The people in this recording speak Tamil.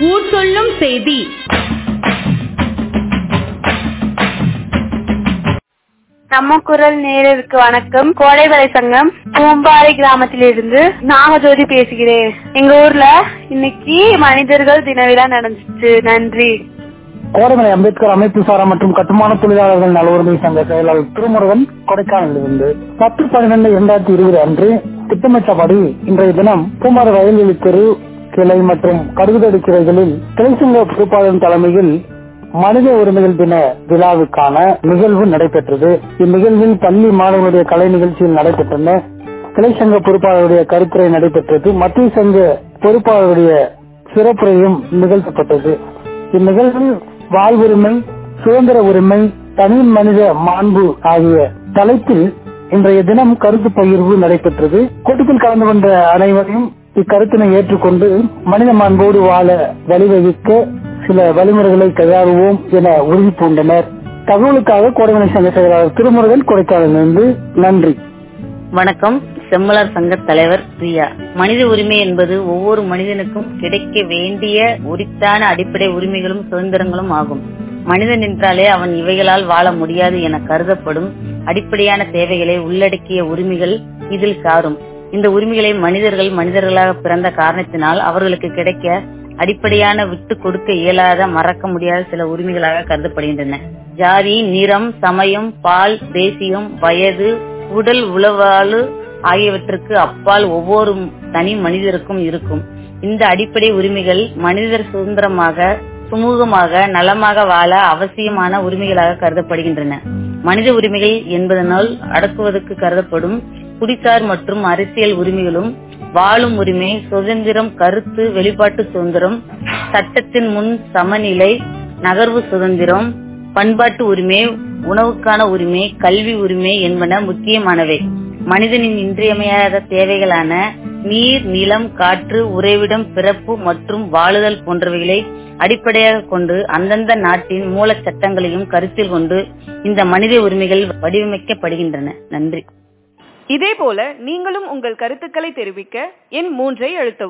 ஊர் சொல்லும் செய்தி நம்ம குரல் நேரருக்கு வணக்கம் கோடைவரை சங்கம் பூம்பாறை கிராமத்திலிருந்து நாகஜோதி பேசுகிறேன் எங்க ஊர்ல இன்னைக்கு மனிதர்கள் தின விழா நடந்துச்சு நன்றி கோடமலை அம்பேத்கர் அமைப்பு சாரா மற்றும் கட்டுமான தொழிலாளர்கள் நல உரிமை சங்க செயலாளர் திருமுருகன் கொடைக்கானலில் இருந்து பத்து பன்னிரண்டு இரண்டாயிரத்தி இருபது அன்று திட்டமிட்டபடி இன்றைய தினம் பூமாறு வயல்வெளி தெரு கிளை மற்றும் கடுகுதடி கிளைகளில் கிளைச்சங்க பொறுப்பாளர் தலைமையில் மனித உரிமைகள் தின விழாவுக்கான நிகழ்வு நடைபெற்றது இந்நிகழ்வில் பள்ளி மாணவர்களுடைய கலை நிகழ்ச்சியில் நடைபெற்றன கிளை சங்க பொறுப்பாளருடைய கருத்துரை நடைபெற்றது மத்திய சங்க பொறுப்பாளருடைய சிறப்புரையும் நிகழ்த்தப்பட்டது இந்நிகழ்வில் வாழ்வுரிமை சுதந்திர உரிமை தனி மனித மாண்பு ஆகிய தலைப்பில் இன்றைய தினம் கருத்து பகிர்வு நடைபெற்றது கூட்டத்தில் கலந்து கொண்ட அனைவரையும் இக்கருத்தினை ஏற்றுக்கொண்டு மனித மாண்போடு வாழ வழிவகுக்க சில வழிமுறைகளை கையாளுவோம் என உறுதி பூண்டனர் தகவலுக்காக கோடைமலை சங்க செயலாளர் திருமுருகன் கொடைக்கானலிருந்து நன்றி வணக்கம் செம்மலர் சங்க தலைவர் பிரியா மனித உரிமை என்பது ஒவ்வொரு மனிதனுக்கும் கிடைக்க வேண்டிய உரித்தான அடிப்படை உரிமைகளும் சுதந்திரங்களும் ஆகும் மனிதன் என்றாலே அவன் இவைகளால் வாழ முடியாது என கருதப்படும் அடிப்படையான தேவைகளை உள்ளடக்கிய உரிமைகள் இதில் சாரும் இந்த உரிமைகளை மனிதர்கள் மனிதர்களாக பிறந்த காரணத்தினால் அவர்களுக்கு கிடைக்க அடிப்படையான விட்டு கொடுக்க இயலாத மறக்க முடியாத சில உரிமைகளாக கருதப்படுகின்றன ஜாதி நிறம் சமயம் பால் தேசியம் வயது உடல் உளவாளு ஆகியவற்றுக்கு அப்பால் ஒவ்வொரு தனி மனிதருக்கும் இருக்கும் இந்த அடிப்படை உரிமைகள் மனிதர் சுதந்திரமாக சுமூகமாக நலமாக வாழ அவசியமான உரிமைகளாக கருதப்படுகின்றன மனித உரிமைகள் என்பதனால் அடக்குவதற்கு கருதப்படும் குடிசார் மற்றும் அரசியல் உரிமைகளும் வாழும் உரிமை சுதந்திரம் கருத்து வெளிப்பாட்டு சுதந்திரம் சட்டத்தின் முன் சமநிலை நகர்வு சுதந்திரம் பண்பாட்டு உரிமை உணவுக்கான உரிமை கல்வி உரிமை என்பன முக்கியமானவை மனிதனின் இன்றியமையாத தேவைகளான நீர் நிலம் காற்று உறைவிடம் பிறப்பு மற்றும் வாழுதல் போன்றவைகளை அடிப்படையாக கொண்டு அந்தந்த நாட்டின் மூல சட்டங்களையும் கருத்தில் கொண்டு இந்த மனித உரிமைகள் வடிவமைக்கப்படுகின்றன நன்றி இதேபோல நீங்களும் உங்கள் கருத்துக்களை தெரிவிக்க எண் மூன்றை அழுத்தவும்